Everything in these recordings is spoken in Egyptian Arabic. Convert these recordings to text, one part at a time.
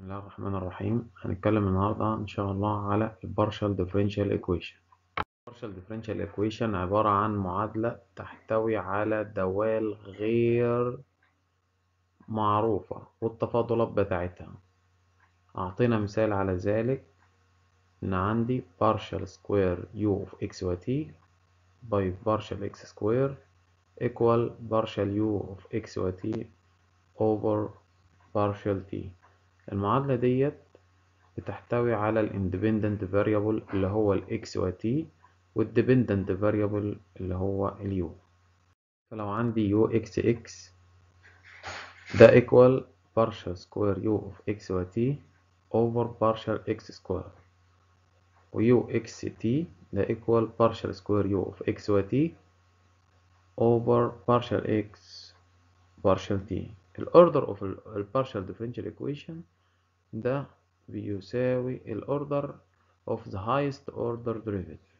الله الرحمن الرحيم هنتكلم النهاردة إن شاء الله على ال Partial Differential Equation Partial Differential Equation عبارة عن معادلة تحتوي على دوال غير معروفة والتفاضلات بتاعتها أعطينا مثال على ذلك إن عندي partial square u of x و t by partial x square equal partial u of x و t over partial t المعادلة ديت بتحتوي على ال independent variable اللي هو ال x و t وال dependent variable اللي هو ال u فلو عندي u x x ده equal partial square u of x و t over partial x square و u x t ده equal partial square u of x و t over partial x partial t ال order of ال partial differential equation ده بيساوي ال order of the highest order derivative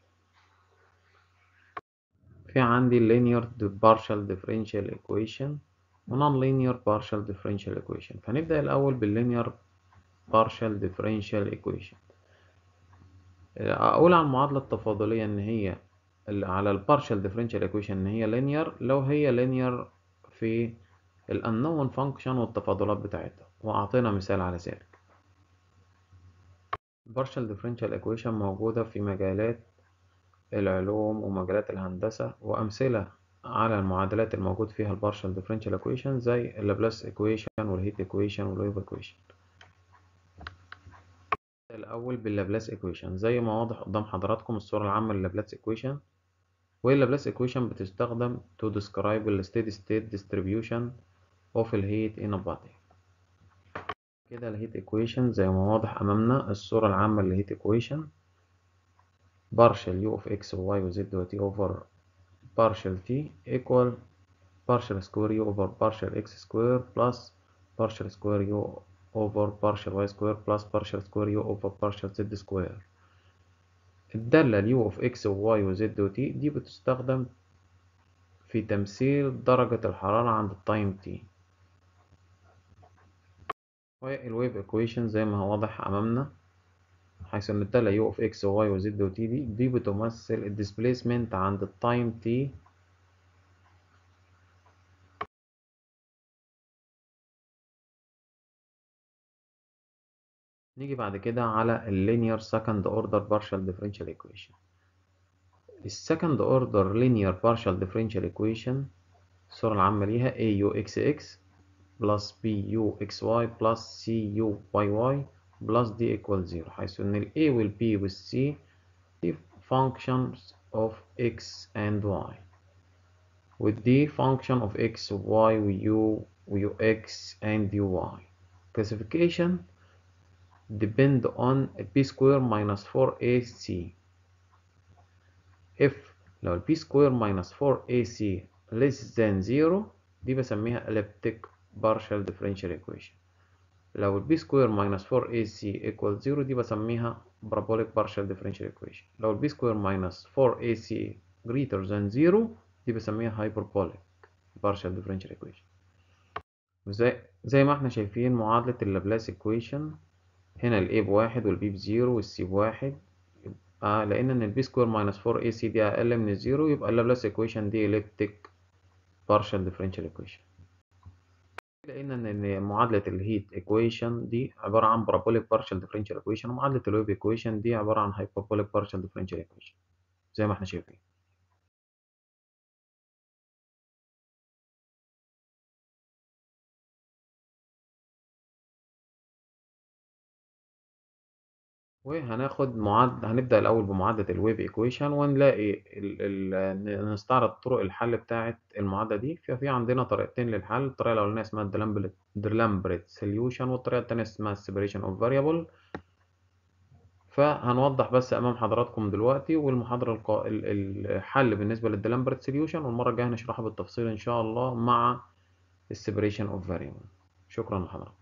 في عندي linear partial differential equation و non-linear partial differential equation فنبدأ الأول بال linear partial differential equation أقول عن المعادلة التفاضلية إن هي على ال partial differential equation إن هي linear لو هي linear في ال unknown function والتفاضلات بتاعتها وأعطينا مثال على ذلك partial differential equation موجودة في مجالات العلوم ومجالات الهندسة وأمثلة على المعادلات الموجود فيها ال partial differential equation زي ال Laplace equation والهيت equation والويف equation الأول باللابلاس equation زي ما واضح قدام حضراتكم الصورة العامة للابلاس equation واللابلاس equation بتستخدم to describe the steady state distribution of the heat in a body كده الهيت equation زي ما واضح أمامنا الصورة العامة للهيت equation partial u of x و y و z و t over partial t equal partial square u over partial x square plus partial square u over partial y square plus partial square u over partial z square الدالة u of x و y و z و t دي بتستخدم في تمثيل درجة الحرارة عند التايم t والويف equation زي ما هو واضح أمامنا حيث إن الدالة u of x و y و z و t دي دي بتمثل الديسبليسمنت عند التايم t نيجي بعد كده على ال linear second order partial differential equation ال second order linear partial differential equation الصورة العامة ليها a u x x plus b u x y plus c u y y plus d equal 0 حيث إن ال a وال b وال c دي functions of x and y وال d function of x و y و u و u x and u y classification depend on b square minus 4ac if لو ال b square minus 4ac less than 0 دي بسميها elliptic partial differential equation لو ال b square minus 4ac equal 0 دي بسميها parabolic partial differential equation لو ال b square minus 4ac greater than 0 دي بسميها hyperbolic partial differential equation زي زي ما احنا شايفين معادلة اللابلاس equation هنا ال a بواحد وال b بزيرو وال c بواحد يبقى لأن إن ال b square minus 4ac دي أقل من الزيرو يبقى اللابلاس equation دي elliptic partial differential equation لقينا إن معادلة الهيت equation دي عبارة عن parabolic partial differential equation ومعادلة الويف equation دي عبارة عن hyperbolic partial differential equation زي ما احنا شايفين وهناخد معاد هنبدأ الأول بمعادلة الويف ايكويشن ونلاقي ال... ال... نستعرض طرق الحل بتاعة المعادلة دي ففي عندنا طريقتين للحل الطريقة الأولانية اسمها الدلامبريت سوليوشن والطريقة التانية اسمها السيبريشن اوف فاريبل فهنوضح بس أمام حضراتكم دلوقتي والمحاضرة القا... الحل بالنسبة للدلامبريت سوليوشن والمرة الجاية هنشرحها بالتفصيل إن شاء الله مع السيبريشن اوف فاريبل شكرا لحضراتكم